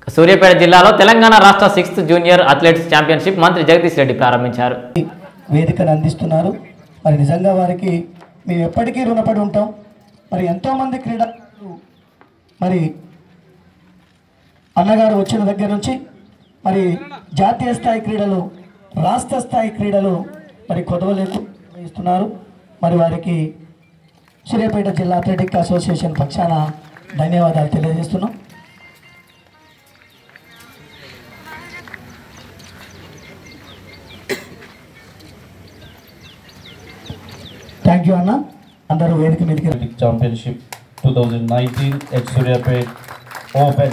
సూర్యాపేట జిల్లాలో తెలంగాణ రాష్ట్ర sixth junior athletics championship మంత్రి జగదీష్ రెడ్డి ప్రారంభించారు వేదికను అందిస్తున్నారు మరి నిజంగా వారికి మేము ఎప్పటికీ రుణపడి ఉంటాం మరి ఎంతోమంది క్రీడాకారులు మరి అన్నగారు వచ్చిన దగ్గర నుంచి మరి జాతీయ స్థాయి క్రీడలు రాష్ట్ర స్థాయి క్రీడలు మరి కొదవలేకు నిర్వహిస్తున్నారు మరి వారికి సూర్యాపేట జిల్లా అథ్లెటిక్ అసోసియేషన్ పక్షాన ధన్యవాదాలు తెలియజేస్తున్నాం థ్యాంక్ యూ అన్న అందరూ వేదిక మీదకి రండి. Athletic Championship 2019 at Suryapet Open.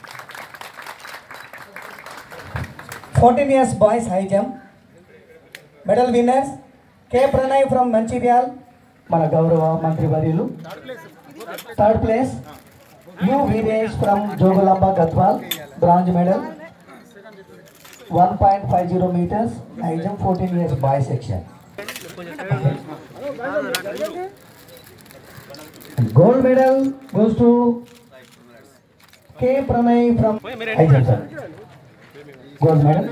14 years boys high jump medal winners K Pranay from Mancherial మన గౌరవ మంత్రి వర్యులు third place U Veeresh from Jogulamba Gadwal bronze medal one point five zero metres high jump fourteen years boy section gold medal goes to K Pranay from high jump sir gold medal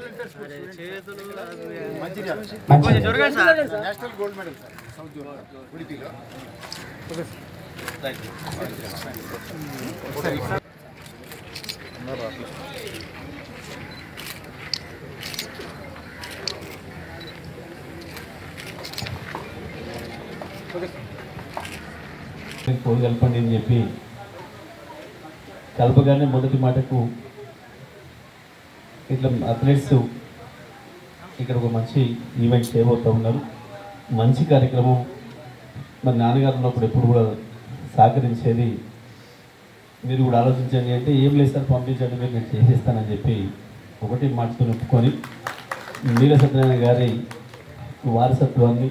కోడి కలపండి అని చెప్పి కలపగానే మొదటి మాటకు ఇట్లా అథ్లెట్స్ ఇక్కడ ఒక మంచి ఈవెంట్ చేయబోతూ ఉన్నారు మంచి కార్యక్రమం మరి నాన్నగారు ఉన్నప్పుడు ఎప్పుడు కూడా సహకరించేది మీరు కూడా ఆలోచించండి అంటే ఏం లేదు సార్ పంపించండి మీరు నేను చేసేస్తానని చెప్పి ఒకటి మాటతో ఒప్పుకొని నీల సత్యనారాయణ గారి వారసత్వాన్ని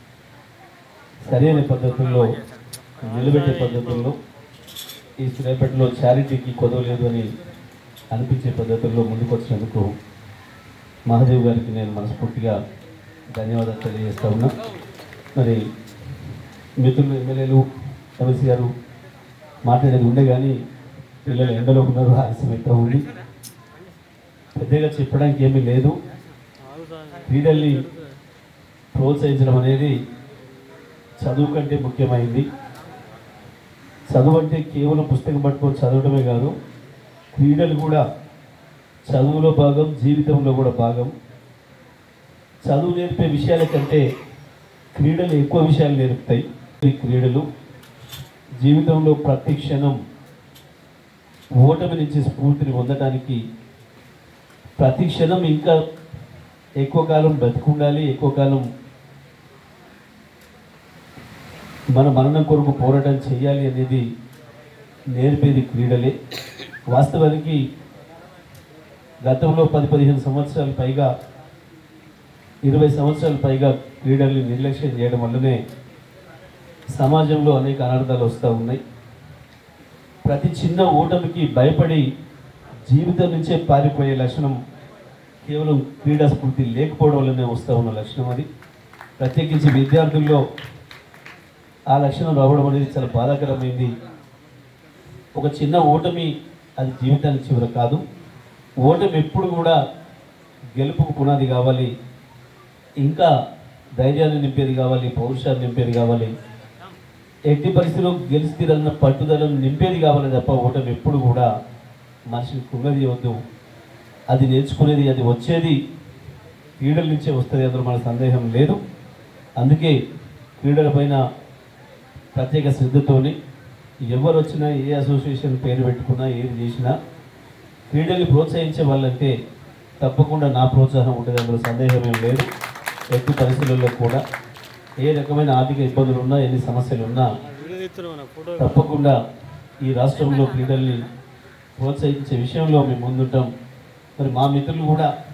సరైన పద్ధతుల్లో నిలబెట్టే పద్ధతుల్లో ఈ సూర్యాపేటలో చారిటీకి కొదవలేదు అని అనిపించే పద్ధతుల్లో ముందుకొచ్చినందుకు మహాదేవ్ గారికి నేను మనస్ఫూర్తిగా ధన్యవాదాలు తెలియజేస్తా ఉన్నా మరి మిత్రులు ఎమ్మెల్యేలు ఎమ్మెల్సీ గారు మాట్లాడేది ఉండే కానీ పిల్లలు ఎండలో ఉన్నారు ఆలస్యం అయితే ఉంది పెద్దగా చెప్పడానికి ఏమీ లేదు క్రీడల్ని ప్రోత్సహించడం అనేది చదువు కంటే ముఖ్యమైంది చదువు అంటే కేవలం పుస్తకం పట్టుకొని చదవడమే కాదు క్రీడలు కూడా చదువులో భాగం జీవితంలో కూడా భాగం చదువు నేర్పే విషయాల కంటే క్రీడలు ఎక్కువ విషయాలు నేర్పుతాయి ఈ క్రీడలు జీవితంలో ప్రతి క్షణం ఓటమి నుంచి స్ఫూర్తిని పొందడానికి ప్రతి క్షణం ఇంకా ఎక్కువ కాలం బ్రతికుండాలి ఎక్కువ కాలం మన మరణం కొరకు పోరాటం చేయాలి అనేది నేర్పేది క్రీడలే వాస్తవానికి గతంలో పది పదిహేను సంవత్సరాల పైగా ఇరవై సంవత్సరాల పైగా క్రీడల్ని నిర్లక్ష్యం చేయడం వల్లనే సమాజంలో అనేక అనర్థాలు వస్తూ ఉన్నాయి ప్రతి చిన్న ఓటమికి భయపడి జీవితం నుంచే పారిపోయే లక్షణం కేవలం క్రీడా స్ఫూర్తి లేకపోవడం వల్లనే వస్తూ ఉన్న లక్షణం అది ప్రత్యేకించి విద్యార్థుల్లో ఆ లక్షణం రావడం అనేది చాలా బాధాకరమైంది ఒక చిన్న ఓటమి అది జీవితానికి చివర కాదు ఓటమి ఎప్పుడు కూడా గెలుపుకు పునాది కావాలి ఇంకా ధైర్యాన్ని నింపేది కావాలి పౌరుషాన్ని నింపేది కావాలి ఎట్టి పరిస్థితిలో గెలిచితీరన్న పట్టుదలను నింపేది కావాలి తప్ప ఓటమి ఎప్పుడు కూడా మనిషిని కుంగదీయవద్దు అది నేర్చుకునేది అది వచ్చేది క్రీడల నుంచే వస్తుంది అందులో మన సందేహం లేదు అందుకే క్రీడలపైన ప్రత్యేక శ్రద్ధతోని ఎవరు వచ్చినా ఏ అసోసియేషన్ పేరు పెట్టుకున్నా ఏది చేసినా క్రీడల్ని ప్రోత్సహించే వాళ్ళంటే తప్పకుండా నా ప్రోత్సాహం ఉంటుంది అందులో సందేహం ఏం లేదు ఎట్టి పరిస్థితుల్లో కూడా ఏ రకమైన ఆర్థిక ఇబ్బందులు ఉన్నా ఎన్ని సమస్యలు ఉన్నా తప్పకుండా ఈ రాష్ట్రంలో క్రీడల్ని ప్రోత్సహించే విషయంలో మేము ముందుంటాం మరి మా మిత్రులు కూడా